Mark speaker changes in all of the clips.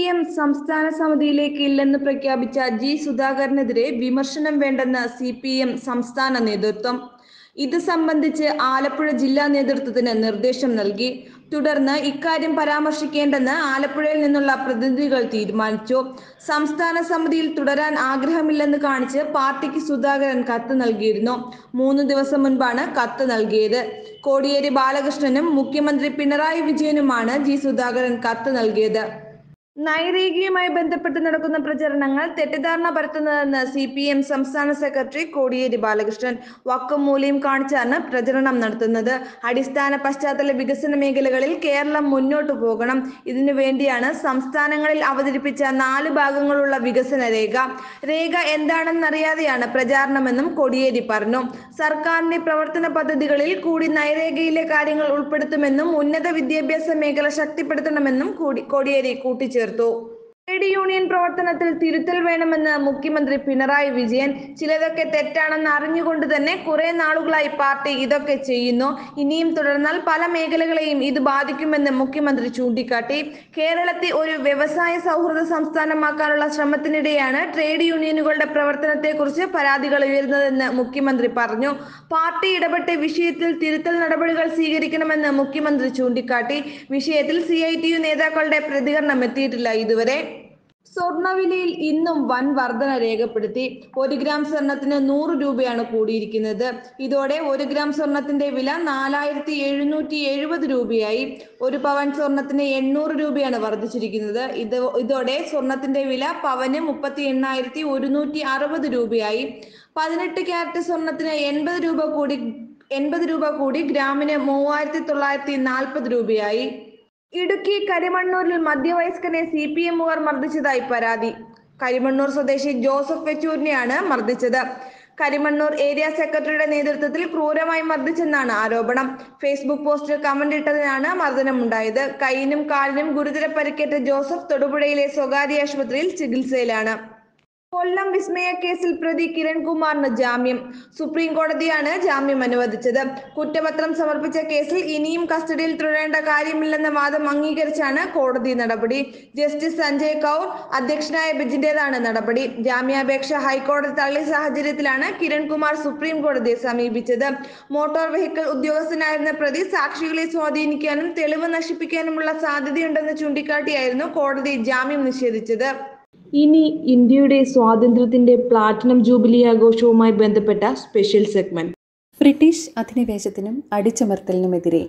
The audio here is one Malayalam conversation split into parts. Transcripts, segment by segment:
Speaker 1: എം സംസ്ഥാന സമിതിയിലേക്ക് ഇല്ലെന്ന് പ്രഖ്യാപിച്ച ജി സുധാകരനെതിരെ വിമർശനം വേണ്ടെന്ന് സി പി എം സംസ്ഥാന നേതൃത്വം ഇത് സംബന്ധിച്ച് ആലപ്പുഴ ജില്ലാ നേതൃത്വത്തിന് നിർദ്ദേശം നൽകി തുടർന്ന് ഇക്കാര്യം പരാമർശിക്കേണ്ടെന്ന് ആലപ്പുഴയിൽ നിന്നുള്ള പ്രതിനിധികൾ തീരുമാനിച്ചു സംസ്ഥാന സമിതിയിൽ തുടരാൻ ആഗ്രഹമില്ലെന്ന് കാണിച്ച് പാർട്ടിക്ക് സുധാകരൻ കത്ത് നൽകിയിരുന്നു മൂന്ന് ദിവസം മുൻപാണ് കത്ത് നൽകിയത് കോടിയേരി ബാലകൃഷ്ണനും മുഖ്യമന്ത്രി പിണറായി വിജയനുമാണ് ജി സുധാകരൻ കത്ത് നൽകിയത് നൈരേഖയുമായി ബന്ധപ്പെട്ട് നടക്കുന്ന പ്രചരണങ്ങൾ തെറ്റിദ്ധാരണ പരത്തുന്നതെന്ന് സി പി എം സംസ്ഥാന സെക്രട്ടറി കോടിയേരി ബാലകൃഷ്ണൻ വക്കും മൂലയും കാണിച്ചാണ് പ്രചരണം നടത്തുന്നത് അടിസ്ഥാന പശ്ചാത്തല വികസന മേഖലകളിൽ കേരളം മുന്നോട്ടു പോകണം ഇതിനു വേണ്ടിയാണ് സംസ്ഥാനങ്ങളിൽ അവതരിപ്പിച്ച നാല് ഭാഗങ്ങളുള്ള വികസന രേഖ രേഖ എന്താണെന്നറിയാതെയാണ് പ്രചാരണമെന്നും കോടിയേരി പറഞ്ഞു സർക്കാരിന്റെ പ്രവർത്തന പദ്ധതികളിൽ കൂടി നൈരേഖയിലെ കാര്യങ്ങൾ ഉൾപ്പെടുത്തുമെന്നും ഉന്നത വിദ്യാഭ്യാസ മേഖല ശക്തിപ്പെടുത്തണമെന്നും കൂടി കോടിയേരി കൂട്ടിച്ചേർത്തു ട്രേഡ് യൂണിയൻ പ്രവർത്തനത്തിൽ തിരുത്തൽ വേണമെന്ന് മുഖ്യമന്ത്രി പിണറായി വിജയൻ ചിലതൊക്കെ തെറ്റാണെന്ന് അറിഞ്ഞുകൊണ്ട് തന്നെ കുറെ നാളുകളായി പാർട്ടി ഇതൊക്കെ ചെയ്യുന്നു ഇനിയും തുടർന്നാൽ പല മേഖലകളെയും ഇത് ബാധിക്കുമെന്ന് മുഖ്യമന്ത്രി ചൂണ്ടിക്കാട്ടി കേരളത്തെ ഒരു വ്യവസായ സൗഹൃദ സംസ്ഥാനമാക്കാനുള്ള ശ്രമത്തിനിടെയാണ് ട്രേഡ് യൂണിയനുകളുടെ പ്രവർത്തനത്തെക്കുറിച്ച് പരാതികൾ ഉയരുന്നതെന്ന് മുഖ്യമന്ത്രി പറഞ്ഞു പാർട്ടി ഇടപെട്ട് വിഷയത്തിൽ തിരുത്തൽ നടപടികൾ സ്വീകരിക്കണമെന്ന് മുഖ്യമന്ത്രി ചൂണ്ടിക്കാട്ടി വിഷയത്തിൽ സി നേതാക്കളുടെ പ്രതികരണം എത്തിയിട്ടില്ല ഇതുവരെ സ്വർണ്ണവിലയിൽ ഇന്നും വൻ വർധന രേഖപ്പെടുത്തി ഒരു ഗ്രാം സ്വർണത്തിന് നൂറ് രൂപയാണ് കൂടിയിരിക്കുന്നത് ഇതോടെ ഒരു ഗ്രാം സ്വർണത്തിന്റെ വില നാലായിരത്തി എഴുന്നൂറ്റി എഴുപത് രൂപയായി ഒരു പവൻ സ്വർണത്തിന് എണ്ണൂറ് രൂപയാണ് വർദ്ധിച്ചിരിക്കുന്നത് ഇത് ഇതോടെ സ്വർണത്തിന്റെ വില പവന് മുപ്പത്തി എണ്ണായിരത്തി ഒരുന്നൂറ്റി അറുപത് രൂപയായി പതിനെട്ട് ക്യാരറ്റ് സ്വർണത്തിന് എൺപത് രൂപ കൂടി എൺപത് രൂപ കൂടി ഗ്രാമിന് മൂവായിരത്തി തൊള്ളായിരത്തി നാൽപ്പത് രൂപയായി ഇടുക്കി കരിമണ്ണൂരിൽ മധ്യവയസ്കനെ സി പി എമ്മുകാർ മർദ്ദിച്ചതായി പരാതി കരിമണ്ണൂർ സ്വദേശി ജോസഫ് വെച്ചൂരിനെയാണ് മർദ്ദിച്ചത് കരിമണ്ണൂർ ഏരിയ സെക്രട്ടറിയുടെ നേതൃത്വത്തിൽ ക്രൂരമായി മർദ്ദിച്ചെന്നാണ് ആരോപണം ഫേസ്ബുക്ക് പോസ്റ്റിൽ കമന്റ് ഇട്ടതിനാണ് മർദ്ദനമുണ്ടായത് കൈയിനും കാലിനും ഗുരുതര പരിക്കേറ്റ ജോസഫ് തൊടുപുഴയിലെ സ്വകാര്യ ആശുപത്രിയിൽ ചികിത്സയിലാണ് കൊല്ലം വിസ്മയ കേസിൽ പ്രതി കിരൺകുമാറിന് ജാമ്യം സുപ്രീം കോടതിയാണ് ജാമ്യം അനുവദിച്ചത് കുറ്റപത്രം സമർപ്പിച്ച കേസിൽ ഇനിയും കസ്റ്റഡിയിൽ തുടരേണ്ട കാര്യമില്ലെന്ന വാദം അംഗീകരിച്ചാണ് കോടതി നടപടി ജസ്റ്റിസ് സഞ്ജയ് കൗർ അധ്യക്ഷനായ ബെഞ്ചിന്റേതാണ് നടപടി ജാമ്യാപേക്ഷ ഹൈക്കോടതി തള്ളിയ സാഹചര്യത്തിലാണ് കിരൺകുമാർ സുപ്രീം കോടതിയെ സമീപിച്ചത് മോട്ടോർ വെഹിക്കിൾ ഉദ്യോഗസ്ഥനായിരുന്ന പ്രതി സാക്ഷികളെ സ്വാധീനിക്കാനും തെളിവ് നശിപ്പിക്കാനുമുള്ള സാധ്യതയുണ്ടെന്ന് ചൂണ്ടിക്കാട്ടിയായിരുന്നു കോടതി ജാമ്യം നിഷേധിച്ചത് ഇനി ഇന്ത്യയുടെ സ്വാതന്ത്ര്യത്തിന്റെ പ്ലാറ്റിനം ജൂബിലി ആഘോഷവുമായി ബന്ധപ്പെട്ട സ്പെഷ്യൽ സെഗ്മെന്റ്
Speaker 2: ബ്രിട്ടീഷ് അധിനിവേശത്തിനും അടിച്ചമർത്തലിനുമെതിരെ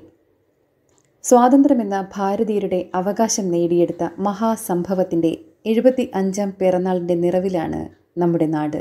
Speaker 2: സ്വാതന്ത്ര്യമെന്ന ഭാരതീയരുടെ അവകാശം നേടിയെടുത്ത മഹാസംഭവത്തിൻ്റെ എഴുപത്തി അഞ്ചാം പിറന്നാളിൻ്റെ നിറവിലാണ് നമ്മുടെ നാട്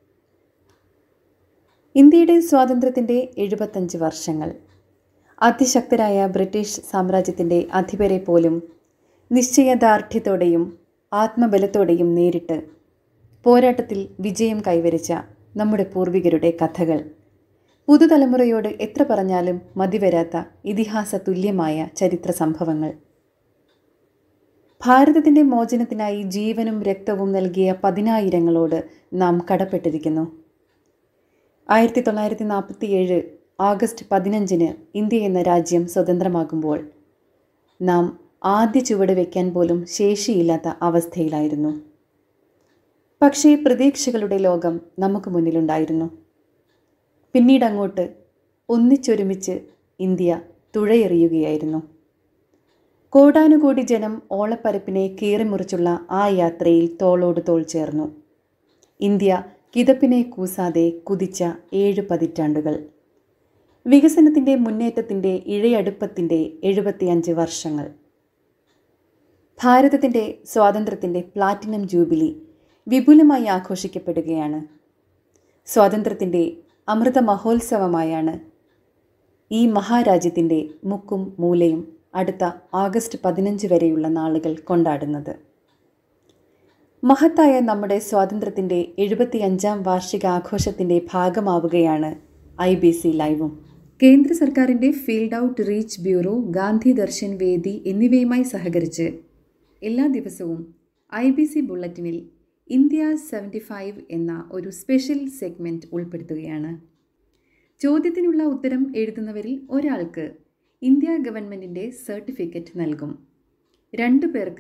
Speaker 2: ഇന്ത്യയുടെ സ്വാതന്ത്ര്യത്തിൻ്റെ എഴുപത്തഞ്ച് വർഷങ്ങൾ അതിശക്തരായ ബ്രിട്ടീഷ് സാമ്രാജ്യത്തിൻ്റെ അധിപരെ പോലും നിശ്ചയദാർഢ്യത്തോടെയും ആത്മബലത്തോടെയും നേരിട്ട് പോരാട്ടത്തിൽ വിജയം കൈവരിച്ച നമ്മുടെ പൂർവികരുടെ കഥകൾ പുതുതലമുറയോട് എത്ര പറഞ്ഞാലും മതിവരാത്ത ഇതിഹാസ തുല്യമായ ചരിത്ര സംഭവങ്ങൾ ഭാരതത്തിൻ്റെ മോചനത്തിനായി ജീവനും രക്തവും നൽകിയ പതിനായിരങ്ങളോട് നാം കടപ്പെട്ടിരിക്കുന്നു ആയിരത്തി തൊള്ളായിരത്തി നാൽപ്പത്തിയേഴ് ആഗസ്റ്റ് പതിനഞ്ചിന് ഇന്ത്യ എന്ന രാജ്യം സ്വതന്ത്രമാകുമ്പോൾ നാം ആദ്യ ചുവട് വയ്ക്കാൻ പോലും ശേഷിയില്ലാത്ത അവസ്ഥയിലായിരുന്നു പക്ഷേ പ്രതീക്ഷകളുടെ ലോകം നമുക്ക് മുന്നിലുണ്ടായിരുന്നു പിന്നീട് അങ്ങോട്ട് ഒന്നിച്ചൊരുമിച്ച് ഇന്ത്യ തുഴയെറിയുകയായിരുന്നു കോടാനുകോടി ജനം ഓളപ്പരപ്പിനെ കീറിമുറിച്ചുള്ള ആ യാത്രയിൽ തോളോട് തോൾ ചേർന്നു ഇന്ത്യ കിതപ്പിനെ കൂസാതെ കുതിച്ച ഏഴ് പതിറ്റാണ്ടുകൾ വികസനത്തിൻ്റെ മുന്നേറ്റത്തിൻ്റെ ഇഴയടുപ്പത്തിൻ്റെ എഴുപത്തിയഞ്ച് വർഷങ്ങൾ ഭാരതത്തിൻ്റെ സ്വാതന്ത്ര്യത്തിൻ്റെ പ്ലാറ്റിനം ജൂബിലി വിപുലമായി ആഘോഷിക്കപ്പെടുകയാണ് സ്വാതന്ത്ര്യത്തിൻ്റെ അമൃത മഹോത്സവമായാണ് ഈ മഹാരാജ്യത്തിൻ്റെ മുക്കും മൂലയും അടുത്ത ആഗസ്റ്റ് പതിനഞ്ച് വരെയുള്ള നാളുകൾ കൊണ്ടാടുന്നത് മഹത്തായ നമ്മുടെ സ്വാതന്ത്ര്യത്തിൻ്റെ എഴുപത്തിയഞ്ചാം വാർഷികാഘോഷത്തിൻ്റെ ഭാഗമാവുകയാണ് ഐ ബി സി ലൈവും കേന്ദ്ര സർക്കാരിൻ്റെ field outreach bureau Gandhi Darshan വേദി എന്നിവയുമായി സഹകരിച്ച് എല്ലാ ദിവസവും ഐ ബി സി ബുള്ളറ്റിനിൽ ഇന്ത്യ സെവൻറ്റി ഫൈവ് എന്ന ഒരു സ്പെഷ്യൽ സെഗ്മെൻറ്റ് ഉൾപ്പെടുത്തുകയാണ് ചോദ്യത്തിനുള്ള ഉത്തരം എഴുതുന്നവരിൽ ഒരാൾക്ക് ഇന്ത്യ ഗവൺമെൻറ്റിൻ്റെ സർട്ടിഫിക്കറ്റ് നൽകും രണ്ടു പേർക്ക്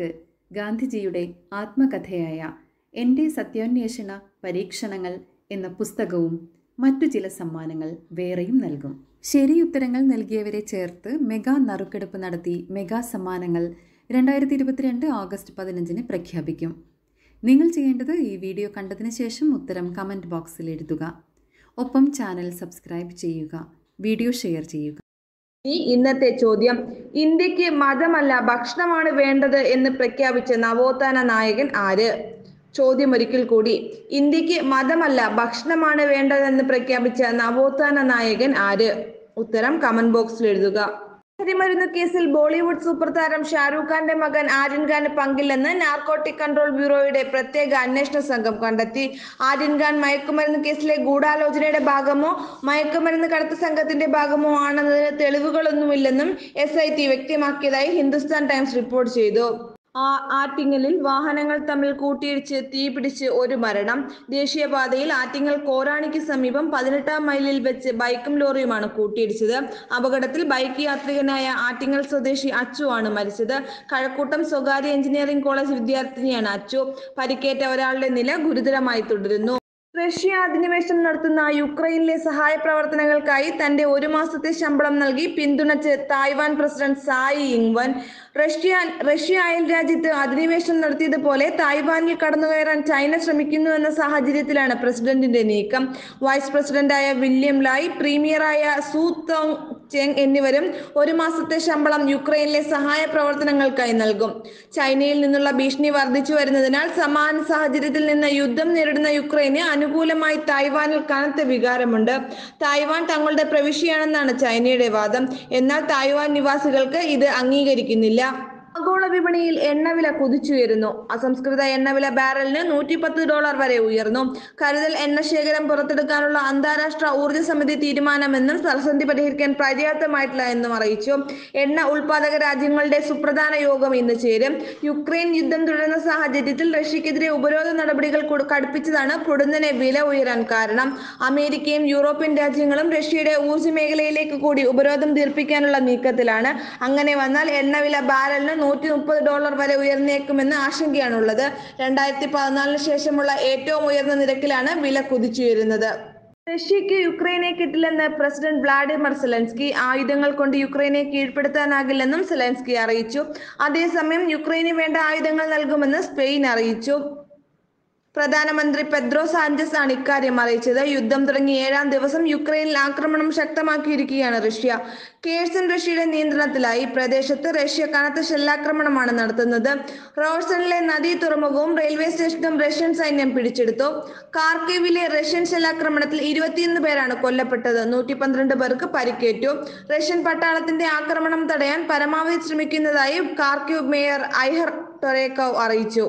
Speaker 2: ഗാന്ധിജിയുടെ ആത്മകഥയായ എൻ്റെ സത്യാന്വേഷണ പരീക്ഷണങ്ങൾ എന്ന പുസ്തകവും മറ്റു ചില സമ്മാനങ്ങൾ വേറെയും നൽകും ശരിയുത്തരങ്ങൾ നൽകിയവരെ ചേർത്ത് മെഗാ നറുക്കെടുപ്പ് നടത്തി മെഗാ സമ്മാനങ്ങൾ രണ്ടായിരത്തി ഇരുപത്തിരണ്ട് ഓഗസ്റ്റ് പതിനഞ്ചിന് പ്രഖ്യാപിക്കും നിങ്ങൾ ചെയ്യേണ്ടത് ഈ വീഡിയോ കണ്ടതിന് ശേഷം ഉത്തരം കമൻറ്റ് ബോക്സിൽ എഴുതുക ഒപ്പം ചാനൽ സബ്സ്ക്രൈബ് ചെയ്യുക വീഡിയോ ഷെയർ ചെയ്യുക
Speaker 1: ഇനി ഇന്നത്തെ ചോദ്യം ഇന്ത്യക്ക് മതമല്ല ഭക്ഷണമാണ് വേണ്ടത് എന്ന് പ്രഖ്യാപിച്ച നവോത്ഥാന നായകൻ ആര് ചോദ്യം ഒരിക്കൽ കൂടി ഇന്ത്യക്ക് മതമല്ല ഭക്ഷണമാണ് വേണ്ടതെന്ന് പ്രഖ്യാപിച്ച നവോത്ഥാന നായകൻ ആര് ഉത്തരം കമന്റ് ബോക്സിൽ എഴുതുക ലഹരിമരുന്ന് കേസിൽ ബോളിവുഡ് സൂപ്പർ താരം ഷാരൂഖ് ഖാന്റെ മകൻ ആര്യൻ ഖാന് പങ്കില്ലെന്ന് നാർക്കോട്ടിക് കൺട്രോൾ ബ്യൂറോയുടെ പ്രത്യേക അന്വേഷണ സംഘം കണ്ടെത്തി ആര്യൻ ഖാൻ മയക്കുമരുന്ന് കേസിലെ ഗൂഢാലോചനയുടെ ഭാഗമോ മയക്കുമരുന്ന് കടത്ത് സംഘത്തിന്റെ ഭാഗമോ ആണെന്നതിന് തെളിവുകളൊന്നുമില്ലെന്നും എസ് ഐ ടി വ്യക്തമാക്കിയതായി ഹിന്ദുസ്ഥാൻ ടൈംസ് റിപ്പോർട്ട് ചെയ്തു ആ- ആറ്റിങ്ങലിൽ വാഹനങ്ങൾ തമ്മിൽ കൂട്ടിയിടിച്ച് തീപിടിച്ച് ഒരു മരണം ദേശീയപാതയിൽ ആറ്റിങ്ങൽ കോറാണിക്ക് സമീപം പതിനെട്ടാം മൈലിൽ വെച്ച് ബൈക്കും ലോറിയുമാണ് കൂട്ടിയിടിച്ചത് അപകടത്തിൽ ബൈക്ക് യാത്രികനായ ആറ്റിങ്ങൽ സ്വദേശി അച്ചു ആണ് മരിച്ചത് കഴക്കൂട്ടം സ്വകാര്യ എഞ്ചിനീയറിംഗ് കോളേജ് വിദ്യാർത്ഥിനിയാണ് അച്ചു പരിക്കേറ്റ ഒരാളുടെ നില ഗുരുതരമായി തുടരുന്നു റഷ്യ അധിനിവേശം നടത്തുന്ന യുക്രൈനിലെ സഹായ പ്രവർത്തനങ്ങൾക്കായി തന്റെ ഒരു മാസത്തെ ശമ്പളം നൽകി പിന്തുണച്ച് തായ്വാൻ പ്രസിഡന്റ് സായി ഇങ്വൻ റഷ്യ റഷ്യ അയൽ രാജ്യത്ത് അധിനിവേശം നടത്തിയതുപോലെ തായ്വാനിൽ കടന്നുകയറാൻ ചൈന ശ്രമിക്കുന്നു എന്ന സാഹചര്യത്തിലാണ് പ്രസിഡന്റിന്റെ നീക്കം വൈസ് പ്രസിഡന്റായ വില്യം ലായ് പ്രീമിയറായ സു തോങ് ചെങ് എന്നിവരും ഒരു മാസത്തെ ശമ്പളം യുക്രൈനിലെ സഹായ പ്രവർത്തനങ്ങൾക്കായി നൽകും ചൈനയിൽ നിന്നുള്ള ഭീഷണി വർദ്ധിച്ചു വരുന്നതിനാൽ സമാന സാഹചര്യത്തിൽ നിന്ന് യുദ്ധം നേരിടുന്ന യുക്രൈന് അനുകൂലമായി തായ്വാനിൽ കനത്ത വികാരമുണ്ട് തായ്വാൻ തങ്ങളുടെ പ്രവിശ്യയാണെന്നാണ് ചൈനയുടെ വാദം എന്നാൽ തായ്വാൻ നിവാസികൾക്ക് ഇത് അംഗീകരിക്കുന്നില്ല ആഗോള വിപണിയിൽ എണ്ണവില കുതിച്ചുയരുന്നു അസംസ്കൃത എണ്ണവില ബാരലിന് നൂറ്റി പത്ത് ഡോളർ വരെ ഉയർന്നു കരുതൽ എണ്ണ ശേഖരം പുറത്തെടുക്കാനുള്ള അന്താരാഷ്ട്ര ഊർജ്ജ സമിതി തീരുമാനമെന്നും പ്രതിസന്ധി പരിഹരിക്കാൻ പര്യാപ്തമായിട്ടില്ല എന്നും അറിയിച്ചു എണ്ണ ഉൽപാദക രാജ്യങ്ങളുടെ സുപ്രധാന യോഗം ഇന്ന് ചേരും യുക്രൈൻ യുദ്ധം തുടരുന്ന സാഹചര്യത്തിൽ റഷ്യക്കെതിരെ ഉപരോധ നടപടികൾ കൊടു- കടുപ്പിച്ചതാണ് പൊടുന്നനെ വില ഉയരാൻ കാരണം അമേരിക്കയും യൂറോപ്യൻ രാജ്യങ്ങളും റഷ്യയുടെ ഊർജ്ജ മേഖലയിലേക്ക് കൂടി ഉപരോധം ദീർഘിപ്പിക്കാനുള്ള നീക്കത്തിലാണ് അങ്ങനെ വന്നാൽ എണ്ണവില ബാരലിന് നൂറ്റി മുപ്പത് ഡോളർ വരെ ഉയർന്നേക്കുമെന്ന് ആശങ്കയാണുള്ളത് രണ്ടായിരത്തി പതിനാലിന് ശേഷമുള്ള ഏറ്റവും ഉയർന്ന നിരക്കിലാണ് വില കുതിച്ചുയരുന്നത് റഷ്യക്ക് യുക്രൈനെ കിട്ടില്ലെന്ന് പ്രസിഡന്റ് വ്ളാഡിമിർ സെലൻസ്കി ആയുധങ്ങൾ കൊണ്ട് യുക്രൈനെ കീഴ്പ്പെടുത്താനാകില്ലെന്നും സെലൻസ്കി അറിയിച്ചു അതേസമയം യുക്രൈന് വേണ്ട ആയുധങ്ങൾ നൽകുമെന്ന് സ്പെയിൻ അറിയിച്ചു പ്രധാനമന്ത്രി പെദ്രോ സാഞ്ചസ് ആണ് ഇക്കാര്യം അറിയിച്ചത് യുദ്ധം തുടങ്ങി ഏഴാം ദിവസം യുക്രൈനിൽ ആക്രമണം ശക്തമാക്കിയിരിക്കുകയാണ് റഷ്യ കേഴ്സൺ റഷ്യയുടെ നിയന്ത്രണത്തിലായി പ്രദേശത്ത് റഷ്യ കനത്ത ഷെല്ലാക്രമണമാണ് നടത്തുന്നത് റോഴ്സണിലെ നദീ തുറമുഖവും റെയിൽവേ സ്റ്റേഷനും റഷ്യൻ സൈന്യം പിടിച്ചെടുത്തു കാർക്കേവിലെ റഷ്യൻ ഷെല്ലാക്രമണത്തിൽ ഇരുപത്തിയൊന്ന് പേരാണ് കൊല്ലപ്പെട്ടത് നൂറ്റി പന്ത്രണ്ട് പേർക്ക് പരിക്കേറ്റു റഷ്യൻ പട്ടാളത്തിന്റെ ആക്രമണം തടയാൻ പരമാവധി ശ്രമിക്കുന്നതായി കാർക്യൂ മേയർ ഐഹർ ടൊറേക്കോവ് അറിയിച്ചു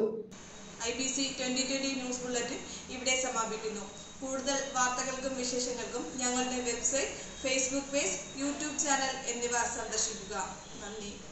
Speaker 3: I B C twenty twenty news bulletin ഇവിടെ സമാപിക്കുന്നു കൂടുതൽ വാർത്തകൾക്കും വിശേഷങ്ങൾക്കും ഞങ്ങളുടെ website Facebook page YouTube channel എന്നിവ സന്ദർശിക്കുക നന്ദി